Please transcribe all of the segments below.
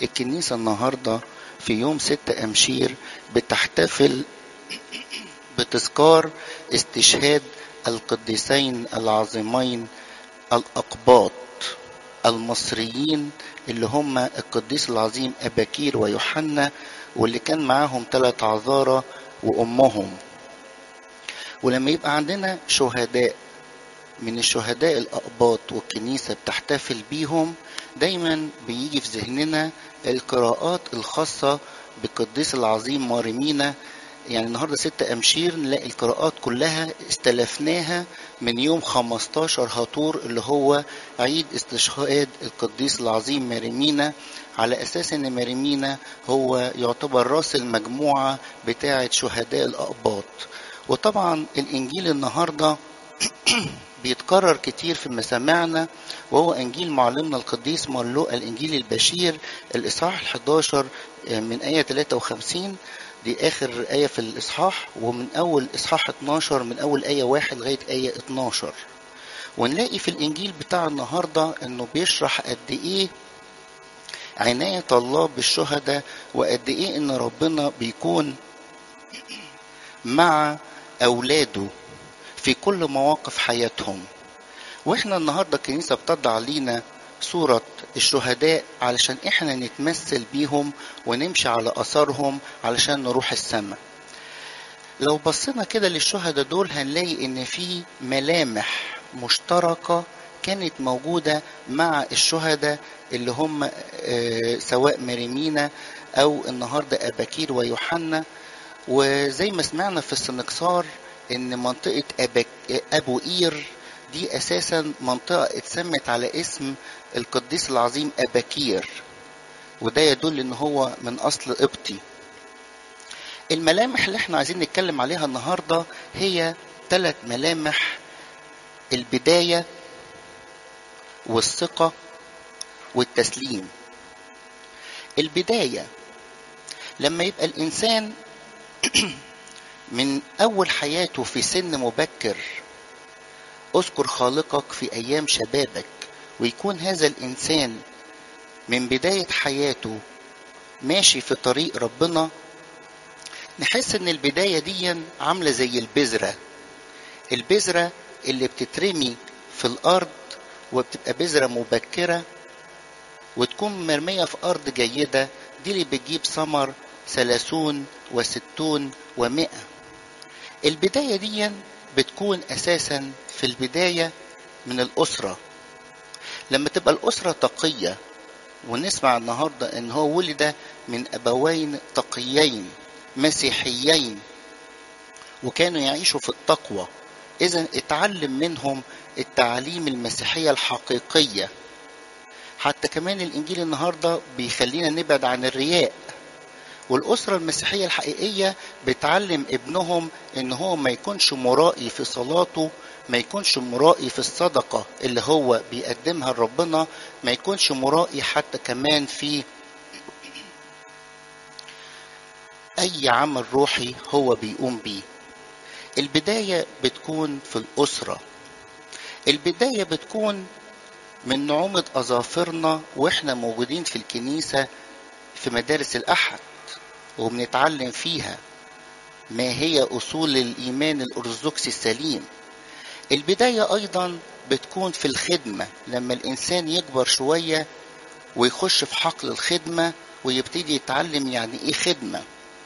الكنيسة النهاردة في يوم ستة أمشير بتحتفل بتذكار استشهاد القديسين العظيمين الأقباط المصريين اللي هم القديس العظيم أباكير ويوحنا واللي كان معاهم ثلاث عذارى وأمهم ولما يبقى عندنا شهداء من الشهداء الأقباط والكنيسة بتحتفل بيهم دايما بيجي في ذهننا القراءات الخاصة بالقديس العظيم مارمينا يعني النهارده ستة أمشير نلاقي القراءات كلها استلفناها من يوم 15 هطور اللي هو عيد استشهاد القديس العظيم مارمينا على أساس إن مارمينا هو يعتبر رأس المجموعة بتاعة شهداء الأقباط وطبعا الإنجيل النهارده بيتكرر كتير في مسامعنا وهو انجيل معلمنا القديس مرلوقا الانجيل البشير الاصحاح ال 11 من ايه 53 دي اخر ايه في الاصحاح ومن اول اصحاح 12 من اول ايه 1 لغايه ايه 12 ونلاقي في الانجيل بتاع النهارده انه بيشرح قد ايه عناية الله بالشهداء وقد ايه ان ربنا بيكون مع اولاده في كل مواقف حياتهم واحنا النهارده الكنيسه بتضع لينا صورة الشهداء علشان احنا نتمثل بيهم ونمشي على اثارهم علشان نروح السماء لو بصينا كده للشهداء دول هنلاقي ان في ملامح مشتركة كانت موجودة مع الشهداء اللي هم سواء مريمينا او النهارده اباكير ويوحنا وزي ما سمعنا في السنكسار ان منطقة أبك... ابو قير دي اساسا منطقة اتسمت على اسم القديس العظيم اباكير وده يدل ان هو من اصل قبطي الملامح اللي احنا عايزين نتكلم عليها النهاردة هي ثلاث ملامح البداية والثقة والتسليم البداية لما يبقى الإنسان من أول حياته في سن مبكر اذكر خالقك في أيام شبابك ويكون هذا الإنسان من بداية حياته ماشي في طريق ربنا نحس ان البداية دي عاملة زي البذرة البذرة اللي بتترمي في الأرض وبتبقى بذرة مبكرة وتكون مرمية في أرض جيدة دي اللي بتجيب ثمر ثلاثون وستون ومئة البداية دي بتكون أساسا في البداية من الأسرة لما تبقى الأسرة تقية ونسمع النهاردة إن هو ولد من أبوين تقيين مسيحيين وكانوا يعيشوا في التقوى إذا اتعلم منهم التعاليم المسيحية الحقيقية حتى كمان الإنجيل النهاردة بيخلينا نبعد عن الرياء والأسرة المسيحية الحقيقية بتعلم ابنهم إن هو ما يكونش مرائي في صلاته ما يكونش مرائي في الصدقة اللي هو بيقدمها لربنا ما يكونش مرائي حتى كمان في أي عمل روحي هو بيقوم بيه البداية بتكون في الأسرة البداية بتكون من نعومة أظافرنا وإحنا موجودين في الكنيسة في مدارس الأحد وبنتعلم فيها ما هي أصول الإيمان الأرثوذكسي السليم البداية أيضا بتكون في الخدمة لما الإنسان يكبر شوية ويخش في حقل الخدمة ويبتدي يتعلم يعني إيه خدمة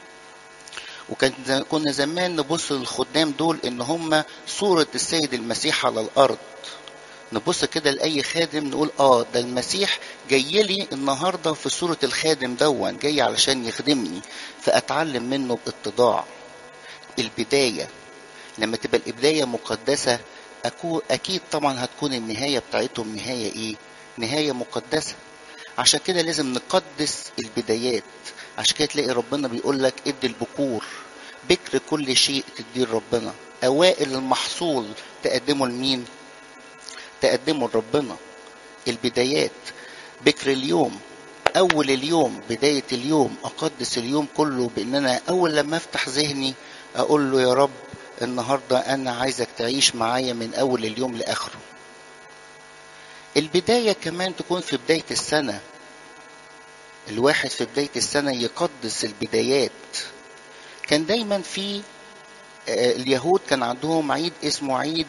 وكان كنا زمان نبص للخدام دول ان هم صورة السيد المسيح على الارض نبص كده لاي خادم نقول اه ده المسيح جاي لي النهارده في صورة الخادم دون جاي علشان يخدمني فاتعلم منه باتضاع البداية لما تبقى البداية مقدسة أكو أكيد طبعا هتكون النهاية بتاعتهم نهاية إيه؟ نهاية مقدسة عشان كده لازم نقدس البدايات عشان كده تلاقي ربنا بيقول لك ادي البكور بكر كل شيء تديه لربنا اوائل المحصول تقدمه لمين تقدمه لربنا البدايات بكر اليوم اول اليوم بدايه اليوم اقدس اليوم كله بان انا اول لما افتح ذهني اقول له يا رب النهارده انا عايزك تعيش معايا من اول اليوم لاخره البدايه كمان تكون في بدايه السنه الواحد في بداية السنة يقدس البدايات كان دايما في اليهود كان عندهم عيد اسمه عيد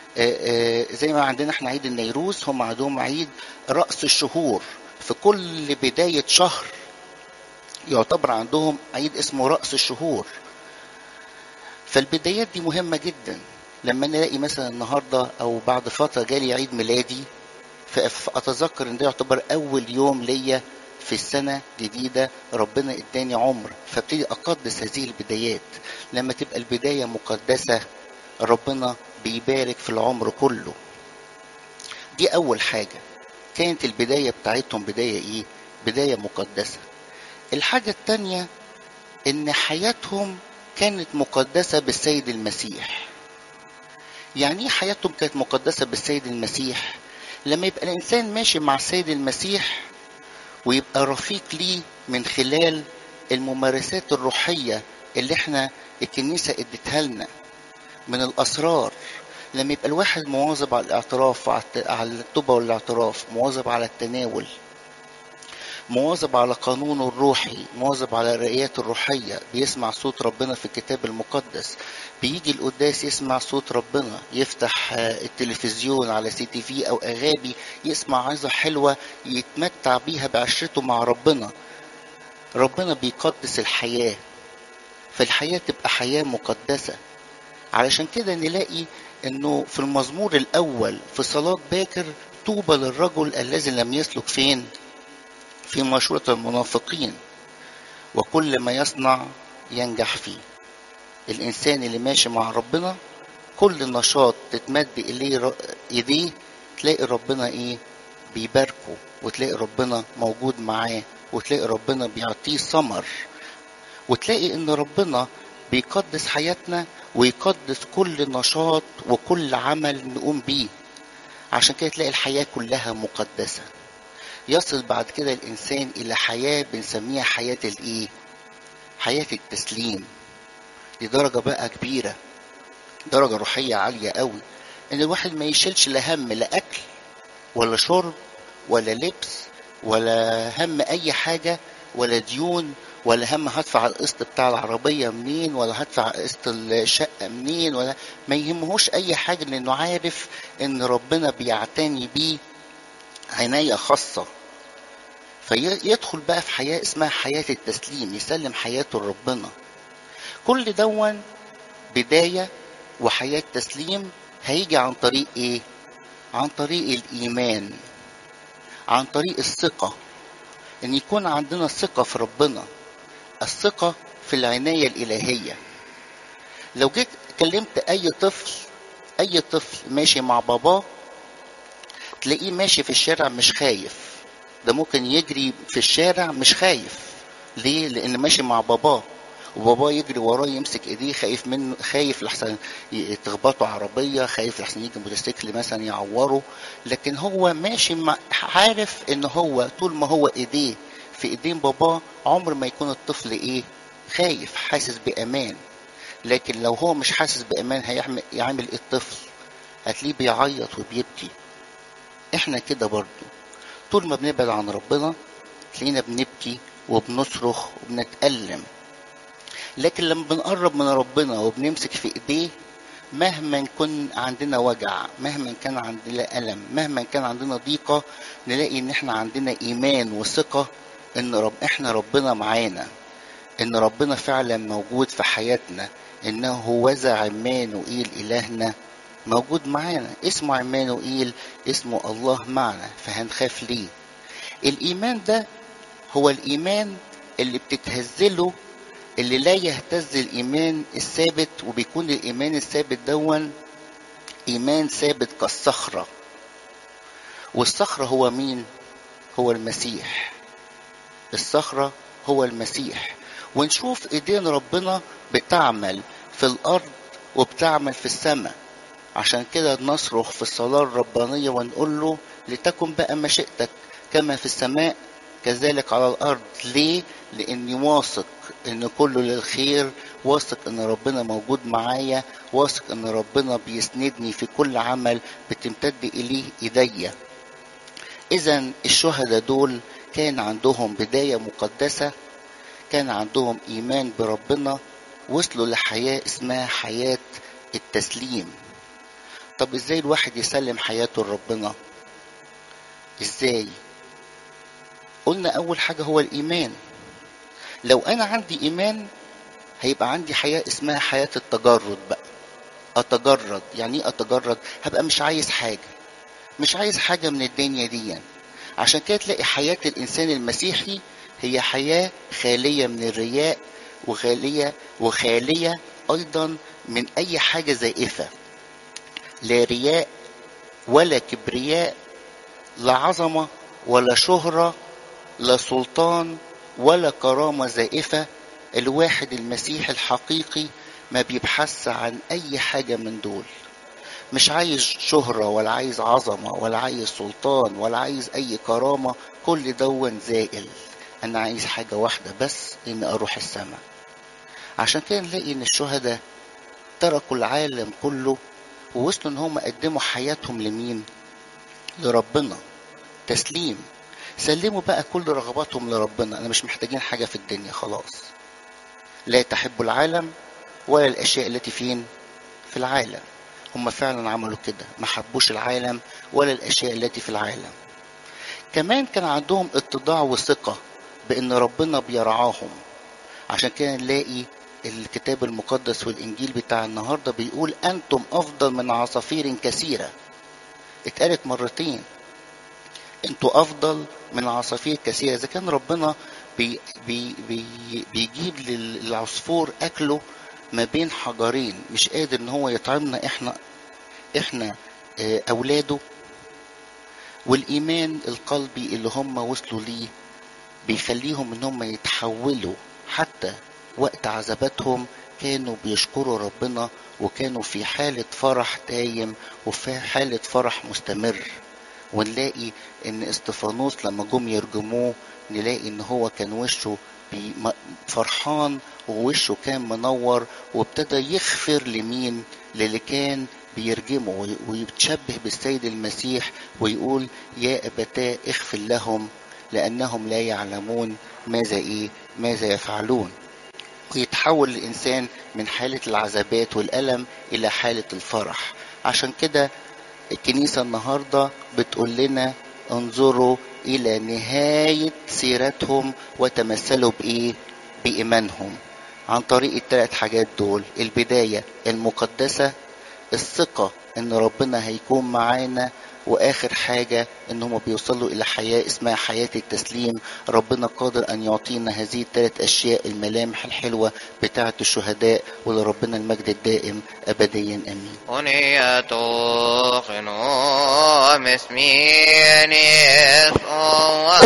زي ما عندنا احنا عيد النيروز هم عندهم عيد رأس الشهور في كل بداية شهر يعتبر عندهم عيد اسمه رأس الشهور فالبدايات دي مهمة جدا لما نلاقي مثلا النهاردة أو بعد فترة جالي عيد ميلادي فأتذكر إن ده يعتبر أول يوم ليا في السنة جديدة ربنا اداني عمر فابتدي أقدس هذه البدايات لما تبقى البداية مقدسة ربنا بيبارك في العمر كله دي أول حاجة كانت البداية بتاعتهم بداية إيه؟ بداية مقدسة الحاجة التانية إن حياتهم كانت مقدسة بالسيد المسيح يعني ايه حياتهم كانت مقدسة بالسيد المسيح لما يبقى الإنسان ماشي مع السيد المسيح ويبقى رفيق ليه من خلال الممارسات الروحية اللي احنا الكنيسة اديتها لنا من الأسرار لما يبقى الواحد مواظب على الاعتراف على التوبة والاعتراف مواظب على التناول مواظب على قانونه الروحي مواظب على الرؤيات الروحية بيسمع صوت ربنا في الكتاب المقدس بيجي القداس يسمع صوت ربنا يفتح التلفزيون على سي تي في او اغابي يسمع عظة حلوة يتمتع بيها بعشرته مع ربنا ربنا بيقدس الحياة فالحياة تبقى حياة مقدسة علشان كده نلاقي انه في المزمور الاول في صلاة باكر طوبى للرجل الذي لم يسلك فين في مشورة المنافقين وكل ما يصنع ينجح فيه الإنسان اللي ماشي مع ربنا كل نشاط تتمد إليه إيديه تلاقي ربنا إيه بيباركه وتلاقي ربنا موجود معاه وتلاقي ربنا بيعطيه ثمر وتلاقي إن ربنا بيقدس حياتنا ويقدس كل نشاط وكل عمل نقوم بيه عشان كده تلاقي الحياة كلها مقدسة يصل بعد كده الإنسان إلى حياة بنسميها حياة الإيه؟ حياة التسليم دي درجة بقى كبيرة درجة روحية عالية قوي إن الواحد ما يشيلش لا هم لا أكل ولا شرب ولا لبس ولا هم أي حاجة ولا ديون ولا هم هدفع القسط بتاع العربية منين ولا هدفع قسط الشقة منين ولا ما يهمهوش أي حاجة لأنه عارف إن ربنا بيعتني بيه عناية خاصة فيدخل بقى في حياة اسمها حياة التسليم يسلم حياته لربنا كل دون بداية وحياة تسليم هيجي عن طريق ايه عن طريق الإيمان عن طريق الثقة ان يكون عندنا ثقة في ربنا الثقة في العناية الإلهية لو جيت كلمت أي طفل أي طفل ماشي مع باباه تلاقيه ماشي في الشارع مش خايف ده ممكن يجري في الشارع مش خايف ليه لان ماشي مع باباه وباباه يجري وراه يمسك ايديه خايف منه خايف لحسن تخبطه عربيه خايف لحسن يجي موتوسيكل مثلا يعوره لكن هو ماشي مع عارف ان هو طول ما هو ايديه في ايدين باباه عمر ما يكون الطفل ايه خايف حاسس بامان لكن لو هو مش حاسس بامان هيعمل يعمل ايه الطفل هتلاقيه بيعيط وبيبكي احنا كده برضو طول ما بنبعد عن ربنا تلاقينا بنبكي وبنصرخ وبنتألم لكن لما بنقرب من ربنا وبنمسك في ايديه مهما كن عندنا وجع مهما كان عندنا ألم مهما كان عندنا ضيقة نلاقي ان احنا عندنا ايمان وثقة ان رب احنا ربنا معانا ان ربنا فعلا موجود في حياتنا انه هو ذا عمانوئيل الهنا موجود معانا اسمه عمانوئيل اسمه الله معنا فهنخاف ليه الايمان ده هو الايمان اللي بتتهزله اللي لا يهتز الايمان الثابت وبيكون الايمان الثابت دون ايمان ثابت كالصخره والصخره هو مين هو المسيح الصخره هو المسيح ونشوف ايدين ربنا بتعمل في الارض وبتعمل في السماء عشان كده نصرخ في الصلاة الربانية ونقول له لتكن بقى مشيئتك كما في السماء كذلك على الأرض ليه؟ لأني واثق إن كله للخير واثق إن ربنا موجود معايا واثق إن ربنا بيسندني في كل عمل بتمتد إليه إيديا إذا الشهداء دول كان عندهم بداية مقدسة كان عندهم إيمان بربنا وصلوا لحياة اسمها حياة التسليم طب ازاي الواحد يسلم حياته لربنا ازاي قلنا اول حاجة هو الايمان لو انا عندي ايمان هيبقى عندي حياة اسمها حياة التجرد بقى اتجرد يعني ايه اتجرد هبقى مش عايز حاجة مش عايز حاجة من الدنيا دي عشان كده تلاقي حياة الانسان المسيحي هي حياة خالية من الرياء وخالية وخالية ايضا من اي حاجة زائفة لا رياء ولا كبرياء لا عظمة ولا شهرة لا سلطان ولا كرامة زائفة الواحد المسيح الحقيقي ما بيبحث عن أي حاجة من دول مش عايز شهرة ولا عايز عظمة ولا عايز سلطان ولا عايز أي كرامة كل دون زائل أنا عايز حاجة واحدة بس إن أروح السماء عشان كده نلاقي إن الشهداء تركوا العالم كله ووصلوا إن هم قدموا حياتهم لمين؟ لربنا تسليم سلموا بقى كل رغباتهم لربنا أنا مش محتاجين حاجة في الدنيا خلاص لا تحبوا العالم ولا الأشياء التي فين في العالم هم فعلا عملوا كده ما حبوش العالم ولا الأشياء التي في العالم كمان كان عندهم اتضاع وثقة بأن ربنا بيرعاهم عشان كده نلاقي الكتاب المقدس والإنجيل بتاع النهاردة بيقول أنتم أفضل من عصافير كثيرة اتقالت مرتين انتوا أفضل من عصافير كثيرة إذا كان ربنا بي بي بي بيجيب للعصفور أكله ما بين حجرين مش قادر ان هو يطعمنا احنا احنا اه اولاده والايمان القلبي اللي هم وصلوا ليه بيخليهم ان هم يتحولوا حتى وقت عذاباتهم كانوا بيشكروا ربنا وكانوا في حالة فرح دايم وفي حالة فرح مستمر ونلاقي ان استفانوس لما جم يرجموه نلاقي ان هو كان وشه فرحان ووشه كان منور وابتدى يغفر لمين للي كان بيرجمه ويتشبه بالسيد المسيح ويقول يا أبتاه اغفر لهم لأنهم لا يعلمون ماذا إيه ماذا يفعلون ويتحول الإنسان من حالة العذابات والألم إلى حالة الفرح عشان كده الكنيسة النهاردة بتقول لنا انظروا إلى نهاية سيرتهم وتمثلوا بإيه؟ بإيمانهم عن طريق الثلاث حاجات دول البداية المقدسة الثقة إن ربنا هيكون معانا وآخر حاجة إن هم بيوصلوا إلى حياة اسمها حياة التسليم ربنا قادر أن يعطينا هذه الثلاث أشياء الملامح الحلوة بتاعة الشهداء ولربنا المجد الدائم أبديا آمين أنية خنوم اسمين